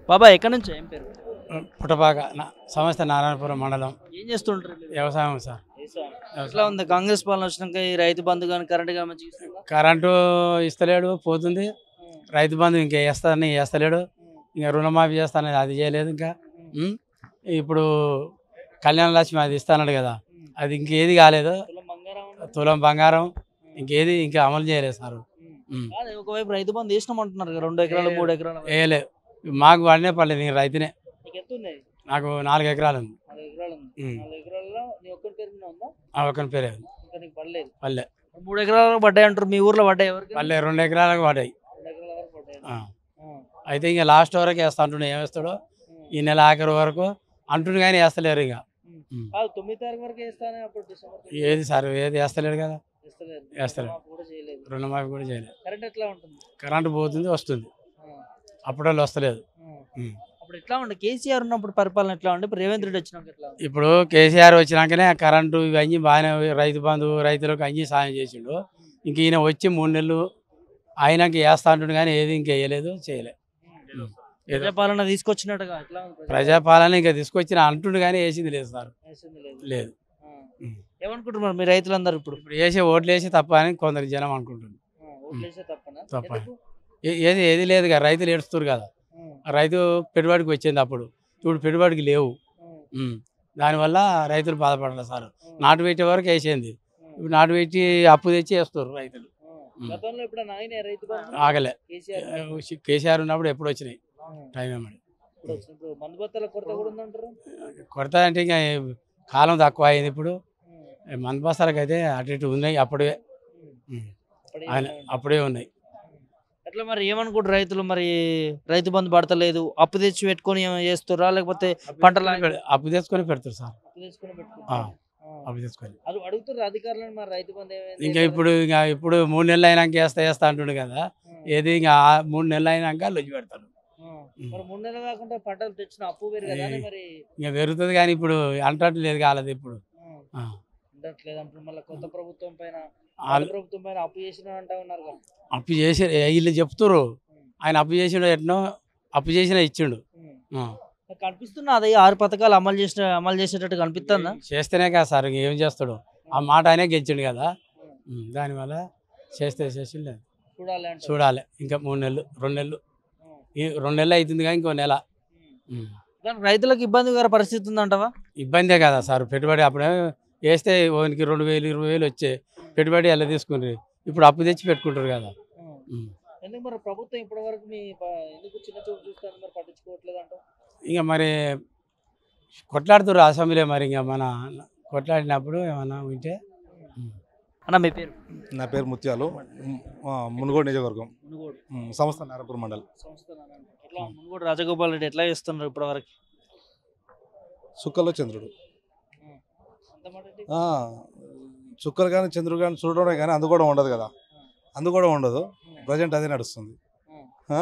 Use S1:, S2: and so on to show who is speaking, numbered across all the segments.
S1: బాబా ఎక్కడి నుంచి ఏం పేరు
S2: పుట్టపాక నా- సంస్థ నారాయణపురం మండలం
S1: ఏం చేస్తుంటారు మీరు?
S2: వ్యవసాయం సార్
S1: ఎట్లా ఉంది కాంగ్రెస్ పాలన వచ్చినాక ఈ రైతు బంధు కానీ కరెంట్ కానీ మంచిగా ఇస్తుందా?
S2: కరెంటు ఇస్తలేడు పోతుంది రైతు బంధు ఇంకా వేస్తానని వేస్తలేడు ఇంకా రుణమాఫీ చేస్తానని అది చేయలేదు ఇంకా ఉం? ఇప్పుడు కళ్యాణ లక్ష్మి అది ఇస్తానడు కదా అది ఇంకేది కాలేదు
S1: తులం బంగారం ఉంది.
S2: తులం బంగారం ఇంకేది ఇంకా అమలు చేయలేదు సార్ ఉం.
S1: కాదు, ఒకవైపు రైతు బంధు వేసినామంటున్నారు కదా, రెండు ఎకరాలు మూడు ఎకరాలు
S2: వేయలే మాకు పడినే పడలేదు నేను రైతునే
S1: నీకు ఎంత ఉంది
S2: నాకు నాలుగు ఎకరాలు ఉంది
S1: నాలుగు ఎకరాలు ఉంది
S2: ఉం.
S1: నాలుగు ఎకరాల్లో నీ ఒక్కరి పేరు మీద ఉందా
S2: ఆ ఒక్కని పేరే ఉంది.
S1: ఇంకా నీకు పడలేదు
S2: పల్లె
S1: మూడు ఎకరాలు పడ్డాయి అంటారు మీ ఊర్లో పడ్డాయి ఎవరికి
S2: పల్లె రెండు ఎకరాలకు పడ్డాయి
S1: రెండు ఎకరాల వరకు పడ్డాయి
S2: ఆ.
S1: ఆ.
S2: అయితే ఇంకా లాస్ట్ వరకు వేస్తా అంటుండే ఏం వేస్తాడో ఈ నెల ఆఖరి వరకు అంటుండు కానీ వేస్తలేరు ఇక ఉం.
S1: కాదు తొమ్మిది తారీఖు వరకు వేస్తానే అప్పుడు డిసెంబర్
S2: ఏది సార్ ఏది వేస్తలేడు కదా
S1: వేస్తలేరు
S2: వేస్తలేరు.
S1: మాకు కూడా చేయలేదు
S2: రుణమాఫీ కూడా చేయలేదు
S1: కరెంట్ ఎట్లా ఉంటుంది
S2: కరెంటు పోతుంది వస్తుంది
S1: ఆ.
S2: అప్పుడల్లా వస్తలేదు
S1: ఆ.
S2: ఉం.
S1: అప్పుడు ఎట్లా ఉండే కేసీఆర్ ఉన్నప్పుడు పరిపాలన ఎట్లా ఉండే ఇప్పుడు రేవంత్ రెడ్డి వచ్చినాక ఎట్లా ఉంది
S2: ఇప్పుడు కేసీఆర్ వచ్చినాకనే కరెంటు ఇవన్నీ బాగానే రైతు బంధు రైతులకు అన్నీ సాయం చేసిండు ఇంక ఈయన వచ్చి మూడు నెలలు ఆయనకి వేస్తా అంటుండు కానీ ఏది ఇంకా వేయలేదు చేయలే ఉం. ఏదో
S1: ప్రజాపాలన తీసుకొచ్చినట్టుగా ఎట్లా ఉంది ప్రజా-
S2: ప్రజాపాలన ఇంకా తీసుకొచ్చిన అంటుండు కానీ వేసింది లేదు సార్
S1: వేసింది లేదు.
S2: లేదు
S1: ఆ.
S2: ఉం.
S1: ఏమనుకుంటున్నారు మీ రైతులందరూ ఇప్పుడు
S2: ఇప్పుడు వేసే ఓట్లు వేసి తప్ప అని కొందరు జనం అనుకుంటుంది
S1: ఆ, ఓట్లేసే తప్పనా
S2: తప్ప.
S1: ఎందుకు?
S2: ఏ- ఏది ఏది లేదు కదా రైతులు ఏడుస్తారు కదా
S1: ఆ.
S2: ఆ రైతు పెట్టుబడికి వచ్చింది అప్పుడు ఇప్పుడు పెట్టుబడికి లేవు
S1: ఆ.
S2: ఉం. దానివల్ల రైతులు బాధపడాలి సార్
S1: ఆ.
S2: నాటు పెట్టే వరకు వేసేది
S1: ఆ.
S2: ఇప్పుడు నాటు పెట్టి అప్పు తెచ్చి వేస్తారు రైతులు
S1: ఆ.
S2: ఉం.
S1: గతంలో ఎప్పుడైనా ఆయన రైతు బంధు?
S2: ఆగలే
S1: కేసీఆర్
S2: కేసీఆర్ ఉన్నప్పుడు ఎప్పుడు వచ్చినాయి
S1: ఆ.
S2: టైం ఏమని
S1: ఇప్పుడు వచ్చింది. ఇప్పుడు మందు బత్తల కొరత కూడా ఉందంటారు
S2: కొరత అంటే ఇంకా కాలం తక్కువ అయింది ఇప్పుడు
S1: ఉం.
S2: మందు బస్తాలకు అయితే అటు ఇటు ఉన్నాయి అప్పుడే
S1: ఉం.
S2: ఉం.
S1: అప్పుడే
S2: ఆయన
S1: ఏమన్నా-
S2: అప్పుడే ఉన్నాయి
S1: ఎట్లా మరి ఏమనుకుంటారు రైతులు మరి రైతు బంధు పడతలేదు అప్పు తెచ్చి పెట్టుకొని ఏమైనా చేస్తారా లేకపోతే పంటలు ఆగి-
S2: అప్పు తెచ్చుకొని పెడతారు సార్
S1: అప్పు తెచ్చుకొని
S2: ఆ,
S1: పెట్టుకుంటారా? ఆ.
S2: అప్పు తెచ్చుకొని
S1: అది అడుగుతారు అధికారులను మరి రైతు బంధు ఏమైంది?
S2: ఇంకా ఇప్పుడు ఇంకా ఇప్పుడు మూడు నెలలు అయినాక వేస్తా వేస్తా అంటుండు కదా
S1: ఆ.
S2: ఏది ఇంకా ఆ మూడు నెలలు అయినాక లొజ్జి పెడతారు
S1: ఆ. మరి మూడు నెలలు కాకుండా పంటలు తెచ్చిన అప్పు వేరు కదా అని
S2: ఏ.
S1: మరి
S2: ఇంకా పెరుగుతుంది కానీ ఇప్పుడు అంటట్టు లేదు కాలేదు ఇప్పుడు
S1: ఆ.
S2: ఆ.
S1: ఉండట్లేదు అంటారు మళ్ళీ కొత్త ప్రభుత్వం పైన పాత
S2: వాళ్ళు
S1: ప్రభుత్వం పైన అప్పు చేసిన అంటా ఉన్నారు కదా
S2: అప్పు చేసి వీళ్ళు చెప్తురు ఆయన అప్పు చేసిండు ఎట్నో అప్పు చేసినా ఇచ్చిండు
S1: ఉం.
S2: ఆ.
S1: నాకు కనిపిస్తున్నా అది ఆరు పథకాలు అమలు చేసిన అమలు చేసేటట్టు కనిపిస్తుందా
S2: చేస్తేనే కదా సార్ ఇంక ఏం చేస్తాడు ఆ మాట ఆయనే గెలిచిండు కదా ఉం, దానివల్ల చేస్తే చేసి లేదు
S1: చూడాలి అంటే
S2: చూడాలి ఇంకా మూడు నెలలు రెండు నెలలు ఈ రెండు నెలలు అవుతుంది కానీ ఇంకో నెల ఉం.
S1: దానికి రైతులకు ఇబ్బందికర పరిస్థితి ఉందంటవా
S2: ఇబ్బందే కదా సార్ పెట్టుబడి అప్పుడే వేస్తే ఓనికి రెండు వేలు ఇరవై వేలు వచ్చే పెట్టుబడి ఎలా తీసుకుంటారు ఇప్పుడు అప్పు తెచ్చి పెట్టుకుంటారు కదా ఉం.
S1: ఎందుకు మరి ప్రభుత్వం ఇప్పటి వరకు మీ ప- ఎందుకు చిన్న చూపు చూస్తాను మరి పట్టించుకోవట్లేదు అంట
S2: ఇంకా మరి కొట్లాడుతున్నారు అసెంబ్లీ మరి ఇంకా మన కొట్లాడినప్పుడు ఏమన్నా ఉంటే ఉం.
S1: అన్న మీ పేరు
S3: నా పేరు ముత్యాలు మ్, ఆ, మునుగోడు నియోజకవర్గం
S1: మునుగోడు
S3: మ్, సంస్థ నారపూర్ మండల్
S1: సంస్థ నారాయణ. ఎట్లా మునుగోడు రాజగోపాల్ రెడ్డి ఎట్లా చేస్తున్నారు ఇప్పటి వరకు
S3: చుక్కల్లో చంద్రుడు
S1: అంత మాట ఏంటి?
S3: ఆ, చుక్కలు కానీ చంద్రుడు కానీ చూడడమే కానీ అందుకోవడం ఉండదు కదా అందుకోవడం ఉండదు ప్రజెంట్ అదే నడుస్తుంది ఆ?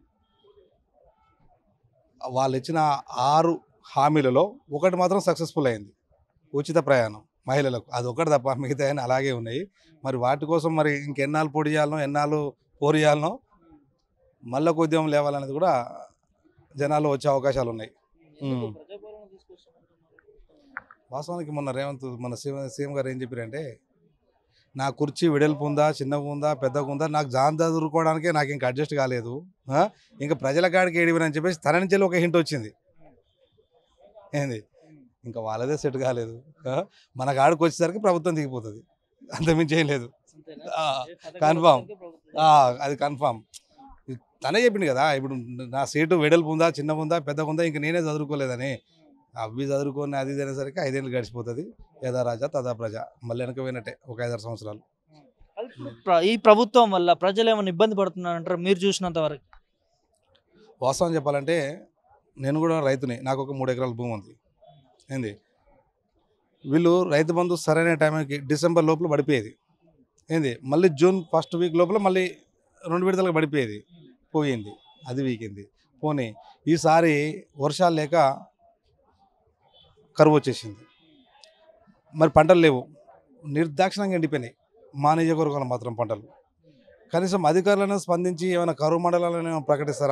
S3: వాళ్ళు ఇచ్చిన ఆరు హామీలలో ఒకటి మాత్రం సక్సెస్ఫుల్ అయింది ఉచిత ప్రయాణం మహిళలకు అది ఒకటి తప్ప మిగతా అన్నీ అలాగే ఉన్నాయి మరి వాటి కోసం మరి ఇంకెన్నాళ్ళు పొడి చేయాలనో ఎన్నాళ్ళు పోరు చేయాలనో మళ్ళీ ఉద్యమం లేవాలనేది కూడా జనాలు వచ్చే అవకాశాలు ఉన్నాయి
S1: ఎందుకు
S3: ఉం.
S1: ప్రజాపాలన తీసుకొస్తున్నారు?
S3: వాస్తవానికి మొన్న రేవంత్ మన సీఎం సీఎం గారు ఏం చెప్పారంటే నా కుర్చీ వెడల్పు ఉందా చిన్నగా ఉందా పెద్దగా ఉందా నాకు జాన్ చదువుకోవడానికే నాకు ఇంకా అడ్జస్ట్ కాలేదు ఆ? ఇంకా ప్రజల కాడికి ఏడివని చెప్పేసి తన నుంచి వెళ్ళి ఒక హింట్ వచ్చింది ఏంది ఇంకా వాళ్ళదే సెట్ కాలేదు ఆ? మన కాడికి వచ్చేసరికి ప్రభుత్వం దిగిపోతుంది అంతమించి ఏం లేదు
S1: అంతేనా?
S3: ఆ,
S1: ఏ పథకాలు
S3: కన్ఫామ్.
S1: వస్తే ప్రభుత్వం
S3: ఆ, అది కన్ఫామ్ తనే చెప్పింది కదా ఇప్పుడు నా సీటు వెడల్పు ఉందా చిన్నగా ఉందా పెద్దగా ఉందా ఇంకా నేనే చదువుకోలేదని అవి చదువుకొని అది ఇది అనేసరికి ఐదేళ్ళు గడిచిపోతుంది యథా రాజా తదా ప్రజ మళ్ళీ వెనక పోయినట్టే ఒక ఐదారు సంవత్సరాలు
S1: అది ఇప్పుడు ప్ర- ఈ ప్రభుత్వం వల్ల ప్రజలు ఏమైనా ఇబ్బంది పడుతున్నారంటారు మీరు చూసినంత వరకు
S3: వాస్తవం చెప్పాలంటే నేను కూడా రైతుని నాకు ఒక మూడు ఎకరాల భూమి ఉంది ఏంది వీళ్ళు రైతు బంధు సరైన టైంకి డిసెంబర్ లోపల పడిపోయేది ఏంది మళ్ళీ జూన్ ఫస్ట్ వీక్ లోపల మళ్ళీ రెండు విడతలకు పడిపోయేది పోయింది అది వీకింది పోనీ ఈసారి వర్షాలు లేక కరువు వచ్చేసింది మరి పంటలు లేవు నిర్దాక్షిణంగా ఎండిపోయినాయి మా నియోజకవర్గంలో మాత్రం పంటలు కనీసం అధికారులను స్పందించి ఏమైనా కరువు మండలాలను ఏమైనా ప్రకటిస్తారా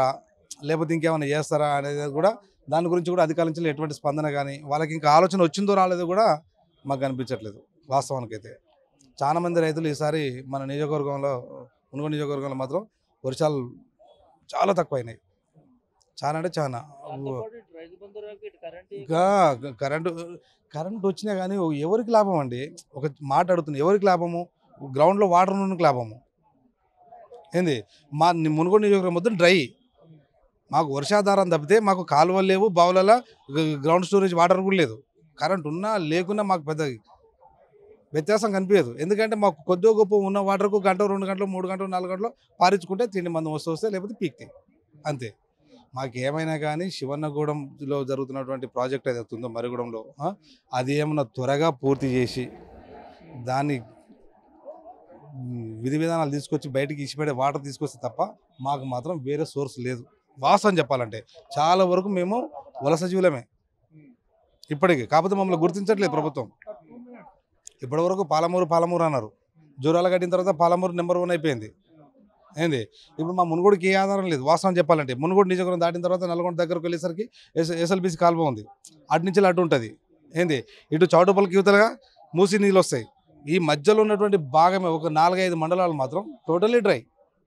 S3: లేకపోతే ఇంకేమైనా చేస్తారా అనేది కూడా దాని గురించి కూడా అధికారుల నుంచి ఎటువంటి స్పందన కానీ వాళ్ళకి ఇంకా ఆలోచన వచ్చిందో రాలేదో కూడా మాకు కనిపించట్లేదు వాస్తవానికైతే చాలా మంది రైతులు ఈసారి మన నియోజకవర్గంలో మునుగోడు నియోజకవర్గంలో మాత్రం వర్షాలు చాలా తక్కువైనాయి చాలా అంటే చాలా
S1: రైతు బంధు రాక ఇటు కరెంట్
S3: ఇంకా కరెంటు కరెంట్ వచ్చినా కానీ ఎవరికి లాభం అండి ఒక మాట అడుగుతుంది ఎవరికి లాభము గ్రౌండ్లో వాటర్ ఉన్నకి లాభము ఏంది మా ని- మునుగోడు నియోజకవర్గం మొత్తం డ్రై మాకు వర్షాధారం తప్పితే మాకు కాలువలు లేవు బావులలో గ్రౌండ్ స్టోరేజ్ వాటర్ కూడా లేదు కరెంట్ ఉన్నా లేకున్నా మాకు పెద్ద వ్యత్యాసం కనిపించదు ఎందుకంటే మాకు కొద్దిగా గొప్ప ఉన్న వాటర్కు గంట రెండు గంటలు మూడు గంటలు నాలుగు గంటలు పారించుకుంటే తిండి మంది వస్తూ వస్తే లేకపోతే పీక్తాయి అంతే మాకు ఏమైనా కానీ శివన్నగూడెంలో జరుగుతున్నటువంటి ప్రాజెక్ట్ ఏదైతే ఉందో మరిగూడెంలో ఆ, అది ఏమన్నా త్వరగా పూర్తి చేసి దాన్ని మ్, విధి విధానాలు తీసుకొచ్చి బయటికి ఇచ్చిపెడే వాటర్ తీసుకొస్తే తప్ప మాకు మాత్రం వేరే సోర్స్ లేదు వాస్తవం చెప్పాలంటే చాలా వరకు మేము వలస జీవులమే ఇప్పటికి కాకపోతే మమ్మల్ని గుర్తించట్లేదు ప్రభుత్వం ఇప్పటి వరకు పాలమూరు పాలమూరు అన్నారు జూరాలు కట్టిన తర్వాత పాలమూరు నెంబర్ వన్ అయిపోయింది ఏంది ఇప్పుడు మా మునుగోడుకి ఏ ఆధారం లేదు వాస్తవం చెప్పాలంటే మునుగోడు నియోజకవర్గం దాటిన తర్వాత నల్గొండ దగ్గరకు వెళ్ళేసరికి ఎస్ ఎస్ఎల్బిసి కాలువ ఉంది అటు నుంచి అటు ఉంటుంది ఏంది ఇటు చౌటుపల్లికి యువతలుగా మూసి నీళ్ళు వస్తాయి ఈ మధ్యలో ఉన్నటువంటి భాగమే ఒక నాలుగైదు మండలాలు మాత్రం టోటలీ డ్రై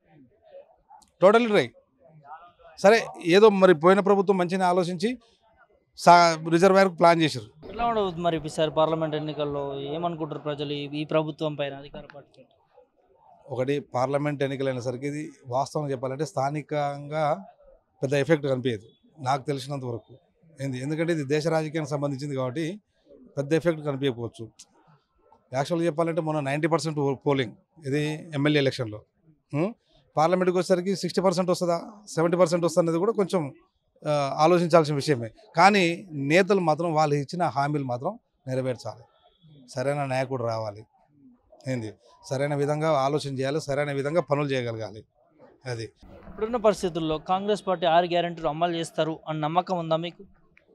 S3: టోటలీ డ్రై సరే ఏదో మరి పోయిన ప్రభుత్వం మంచిగా ఆలోచించి సా రిజర్వాయర్కు ప్లాన్ చేశారు
S1: ఎట్లా ఉండదు మరి ఈసారి పార్లమెంట్ ఎన్నికల్లో ఏమనుకుంటారు ప్రజలు ఈ- ఈ ప్రభుత్వం పైన అధికార పార్టీ
S3: ఒకటి పార్లమెంట్ ఎన్నికలైనసరికి ఇది వాస్తవం చెప్పాలంటే స్థానికంగా పెద్ద ఎఫెక్ట్ కనిపించదు నాకు తెలిసినంత వరకు ఏంది ఎందుకంటే ఇది దేశ రాజకీయానికి సంబంధించింది కాబట్టి పెద్ద ఎఫెక్ట్ కనిపించకపోవచ్చు యాక్చువల్గా చెప్పాలంటే మొన్న నైంటీ పర్సెంట్ పోలింగ్ ఇది ఎమ్మెల్యే ఎలక్షన్లో ఉం? పార్లమెంట్కి వచ్చేసరికి సిక్స్టీ పర్సెంట్ వస్తుందా సెవెంటీ పర్సెంట్ వస్తుంది కూడా కొంచెం ఆ, ఆలోచించాల్సిన విషయమే కానీ నేతలు మాత్రం వాళ్ళు ఇచ్చిన హామీలు మాత్రం నెరవేర్చాలి సరైన నాయకుడు రావాలి ఏంది సరైన విధంగా ఆలోచన చేయాలి సరైన విధంగా పనులు చేయగలగాలి అది
S1: ఇప్పుడున్న పరిస్థితుల్లో కాంగ్రెస్ పార్టీ ఆరు గ్యారెంటీలు అమలు చేస్తారు అన్న నమ్మకం ఉందా మీకు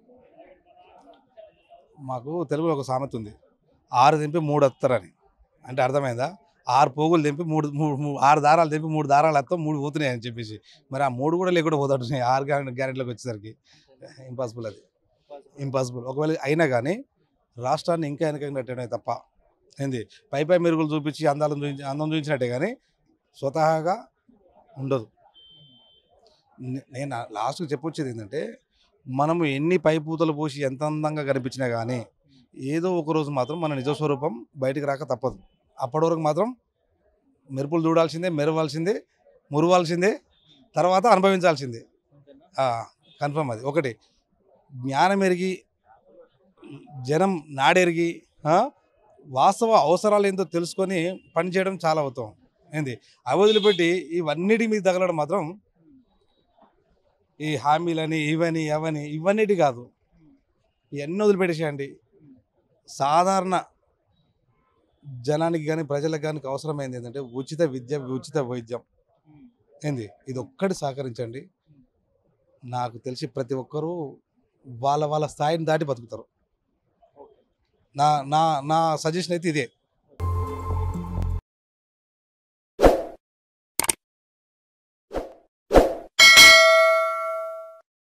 S3: మాకు తెలుగులో ఒక సామెత ఉంది ఆరు దింపి మూడు వస్తారని అంటే అర్థమైందా ఆరు పోగులు దింపి మూడు మూడు మూ- ఆరు దారాలు దింపి మూడు దారాలు వస్తాం మూడు పోతున్నాయి అని చెప్పేసి మరి ఆ మూడు కూడా లేకుండా పోతుంటున్నాయి ఆరు గ్యారెంటీలకు వచ్చేసరికి ఇంపాసిబుల్ అది ఇంపాసిబుల్ ఒకవేళ అయినా కానీ రాష్ట్రాన్ని ఇంకా వెనకనట్టేనే తప్ప ఏంది పై పై మెరుగులు చూపించి అందాలను చూపించి అందం చూపించినట్టే కానీ స్వతహాగా ఉండదు నే- నేను లాస్ట్కి చెప్పొచ్చేది ఏంటంటే మనము ఎన్ని పై పూతలు పోసి ఎంత అందంగా కనిపించినా కానీ ఏదో ఒక రోజు మాత్రం మన నిజ స్వరూపం బయటికి రాక తప్పదు అప్పటి వరకు మాత్రం మెరుపులు చూడాల్సిందే మెరవాల్సిందే మురవాల్సిందే తర్వాత అనుభవించాల్సిందే కన్ఫర్మ్ అది ఒకటి జ్ఞానం ఎరిగి జనం నాడెరిగి ఆ, వాస్తవ అవసరాలు ఏంటో తెలుసుకొని పనిచేయడం చాలా అవుతాం ఏంది అవి వదిలిపెట్టి ఇవన్నిటి మీద తగలడం మాత్రం ఈ హామీలని ఇవని అవని ఇవన్నిటి కాదు ఇవన్నీ వదిలిపెట్టేసేయండి సాధారణ జనానికి కానీ ప్రజలకు కానీ అవసరమైంది ఏంటంటే ఉచిత విద్య ఉచిత వైద్యం ఏంది ఇది ఒక్కటి సహకరించండి నాకు తెలిసి ప్రతి ఒక్కరూ వాళ్ళ వాళ్ళ స్థాయిని దాటి బతుకుతారు నా నా నా సజెషన్ అయితే ఇదే